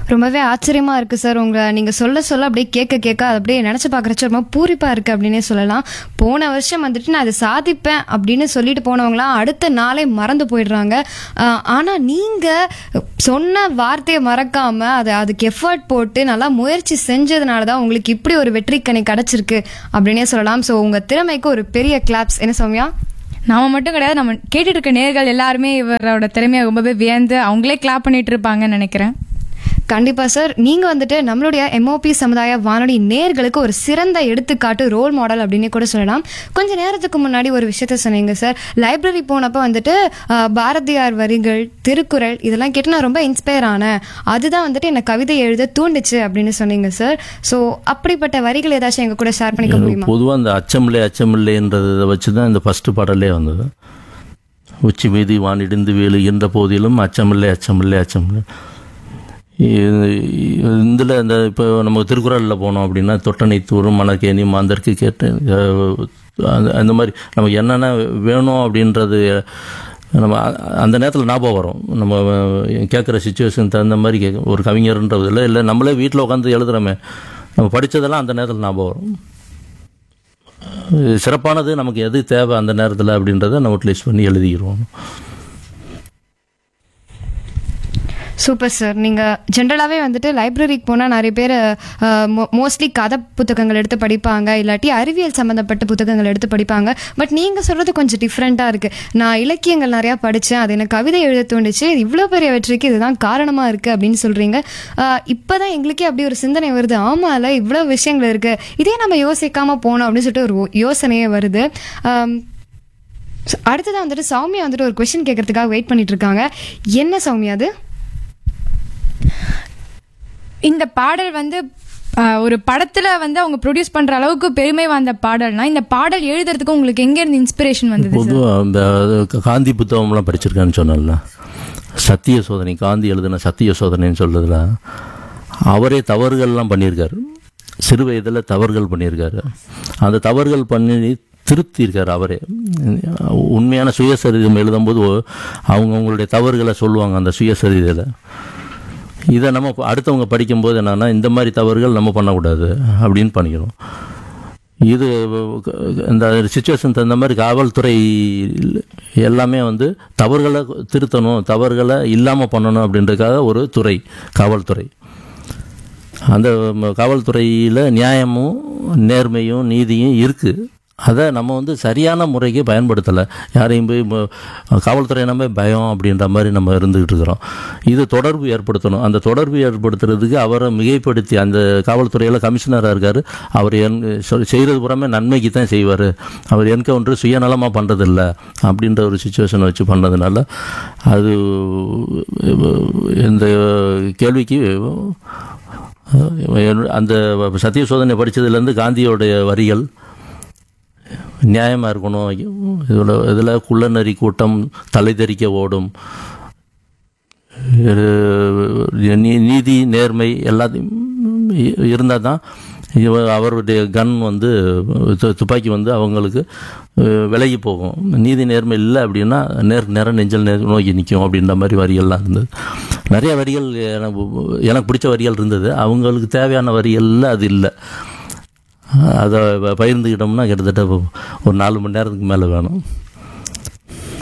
ரொம்பவே ஆச்சரியமா இருக்கு சார் உங்க நீங்க சொல்ல சொல்ல அப்படியே கேட்க கேட்க அது அப்படியே நினைச்சு பார்க்கறச்ச ரொம்ப பூரிப்பா இருக்கு அப்படின்னே சொல்லலாம் போன வருஷம் வந்துட்டு நான் அதை சாதிப்பேன் அப்படின்னு சொல்லிட்டு போனவங்களாம் அடுத்த நாளே மறந்து போயிடுறாங்க ஆஹ் ஆனா நீங்க சொன்ன வார்த்தையை மறக்காம அதை அதுக்கு எஃபர்ட் போட்டு நல்லா முயற்சி செஞ்சதுனால தான் உங்களுக்கு இப்படி ஒரு வெற்றிக்கணி கிடைச்சிருக்கு அப்படின்னே சொல்லலாம் ஸோ உங்க திறமைக்கு ஒரு பெரிய கிளாப்ஸ் என்ன சௌமியா நாம மட்டும் கிடையாது நம்ம கேட்டுட்டு இருக்க நேர்கள் எல்லாருமே இவரோட திறமையை ரொம்பவே வியந்து அவங்களே கிளாப் பண்ணிட்டு இருப்பாங்கன்னு நினைக்கிறேன் கண்டிப்பா சார் நீங்க வந்துட்டு நம்மளுடைய எம்ஓபி சமுதாய வானொலி நேர்களுக்கு ஒரு சிறந்த எடுத்துக்காட்டு ரோல் மாடல் அப்படின்னு கூட சொல்லலாம் கொஞ்ச நேரத்துக்கு முன்னாடி ஒரு விஷயத்த சொன்னீங்க சார் லைப்ரரி போனப்ப வந்துட்டு ஆஹ், பாரதியார் வரிகள் திருக்குறள் இதெல்லாம் கேட்டு நான் ரொம்ப இன்ஸ்பயர் ஆனேன் அதுதான் வந்துட்டு என்ன கவிதை எழுத தூண்டுச்சு அப்படின்னு சொன்னீங்க சார் ஸோ அப்படிப்பட்ட வரிகள் ஏதாச்சும் எங்க கூட ஷேர் பண்ணிக்க முடியுமா பொதுவாக அந்த அச்சமில்லை அச்சமில்லைன்றதை வச்சு தான் இந்த ஃபஸ்ட்டு பாடலே வந்தது உச்சி மீதி வானிடிந்து வேலு என்ற போதிலும் அச்சமில்லை அச்சமில்லை அச்சமில்லை இதில் இந்த இப்போ நம்ம திருக்குறளில் போனோம் அப்படின்னா தொட்டனை தூரும் மணக்கேணி மாந்தருக்கு கேட்டு அஹ், அந்த அந்த மாதிரி நமக்கு என்னென்ன வேணும் அப்படின்றது நம்ம அ- அந்த நேரத்தில் ஞாபகம் வரும் நம்ம கேட்குற சுச்சுவேஷன் தகுந்த மாதிரி கேட்க ஒரு கவிஞர்ன்றதில்ல இல்லை நம்மளே வீட்டில் உட்காந்து எழுதுறோமே நம்ம படித்ததெல்லாம் அந்த நேரத்தில் ஞாபகம் வரும் சிறப்பானது நமக்கு எது தேவை அந்த நேரத்தில் அப்படின்றத நோட்லைஸ் பண்ணி எழுதிக்கிறோம் சூப்பர் சார் நீங்கள் ஜென்ரலாகவே வந்துட்டு லைப்ரரிக்கு போனால் நிறைய பேர் மோஸ்ட்லி கதை புத்தகங்கள் எடுத்து படிப்பாங்க இல்லாட்டி அறிவியல் சம்மந்தப்பட்ட புத்தகங்கள் எடுத்து படிப்பாங்க பட் நீங்கள் சொல்கிறது கொஞ்சம் டிஃப்ரெண்ட்டாக இருக்குது நான் இலக்கியங்கள் நிறையா படித்தேன் அது எனக்கு கவிதை எழுத தோணுச்சு இவ்வளோ பெரிய வெற்றிக்கு இதுதான் காரணமாக இருக்குது அப்படின்னு சொல்கிறீங்க இப்போ தான் எங்களுக்கே அப்படி ஒரு சிந்தனை வருது ஆமாம்ல இவ்வளோ விஷயங்கள் இருக்குது இதே நம்ம யோசிக்காமல் போனோம் அப்படின்னு சொல்லிட்டு ஒரு யோசனையே வருது ஆம், So, அடுத்ததான் வந்துட்டு சௌமியா வந்துட்டு ஒரு கொஷின் கேட்கறதுக்காக வெயிட் பண்ணிட்டு இருக்காங்க என்ன சௌமியா அது இந்த பாடல் வந்து ஆஹ், ஒரு படத்துல வந்து அவங்க ப்ரொடியூஸ் பண்ற அளவுக்கு பெருமை வாய்ந்த பாடல்னா இந்த பாடல் எழுதுறதுக்கு உங்களுக்கு எங்க இருந்து இன்ஸ்பிரேஷன் வந்தது சார் பொதுவாக அந்த காந்தி புத்தகம்லாம் படிச்சிருக்கேன்னு சொன்னேன்ல சத்திய சோதனை காந்தி எழுதின சத்திய சோதனைன்னு சொல்றதுல அவரே தவறுகள்லாம் பண்ணியிருக்காரு சிறு வயதில் தவறுகள் பண்ணியிருக்காரு அந்த தவறுகள் பண்ணி திருத்தியிருக்காரு அவரே உண்மையான சுயசரிதம் எழுதும்போது அவங்க அவங்களுடைய தவறுகளை சொல்லுவாங்க அந்த சுயசரிதையில் இதை நம்ம அடுத்தவங்க படிக்கும்போது என்னன்னா இந்த மாதிரி தவறுகள் நம்ம பண்ணக்கூடாது அப்படின்னு பண்ணிக்கணும் இது இந்த சுச்சுவேஷன் தகுந்த மாதிரி காவல்துறை எல்லாமே வந்து தவறுகளை திருத்தணும் தவறுகளை இல்லாமல் பண்ணணும் அப்படின்றதுக்காக ஒரு துறை காவல்துறை அந்த காவல்துறையில் நியாயமும் நேர்மையும் நீதியும் இருக்குது அதை நம்ம வந்து சரியான முறைக்கு பயன்படுத்தலை யாரையும் போய் ம- காவல்துறை நம்ம பயம் அப்படின்ற மாதிரி நம்ம இருந்துகிட்டு இருக்கிறோம் இது தொடர்பு ஏற்படுத்தணும் அந்த தொடர்பு ஏற்படுத்துறதுக்கு அவரை மிகைப்படுத்தி அந்த காவல்துறையில் கமிஷனராக இருக்கார் அவர் என் சொல்- செய்கிறது புறமே நன்மைக்கு தான் செய்வார் அவர் என்கவுண்டர் சுயநலமாக பண்ணுறதில்ல அப்படின்ற ஒரு சுச்சுவேஷன் வச்சு பண்ணதுனால அது இந்த கேள்விக்கு அஹ் அந்த சத்திய சோதனை படித்ததுலேருந்து காந்தியோடைய வரிகள் நியாயமாக இருக்கணும் இதில் இதில் குள்ளநரி கூட்டம் தலைதெறிக்க ஓடும் இது நீ- நீதி நேர்மை எல்லாத்தையும் இருந்தால் தான் இவ அவருடைய கன் வந்து து- துப்பாக்கி வந்து அவங்களுக்கு அஹ், விலகி போகும் நீதி நேர்மை இல்லை அப்படின்னா நேர் நேரம் நெஞ்சல் நேர் நோக்கி நிற்கும் அப்படின்ற மாதிரி வரிகள்லாம் இருந்தது நிறைய வரிகள் எனக்கு எனக்கு பிடிச்ச வரிகள் இருந்தது அவங்களுக்கு தேவையான வரிகளில் அது இல்லை அதை பகிர்ந்துக்கிட்டோம்னா கிட்டத்தட்ட ஒரு நாலு மணி நேரத்துக்கு மேலே வேணும்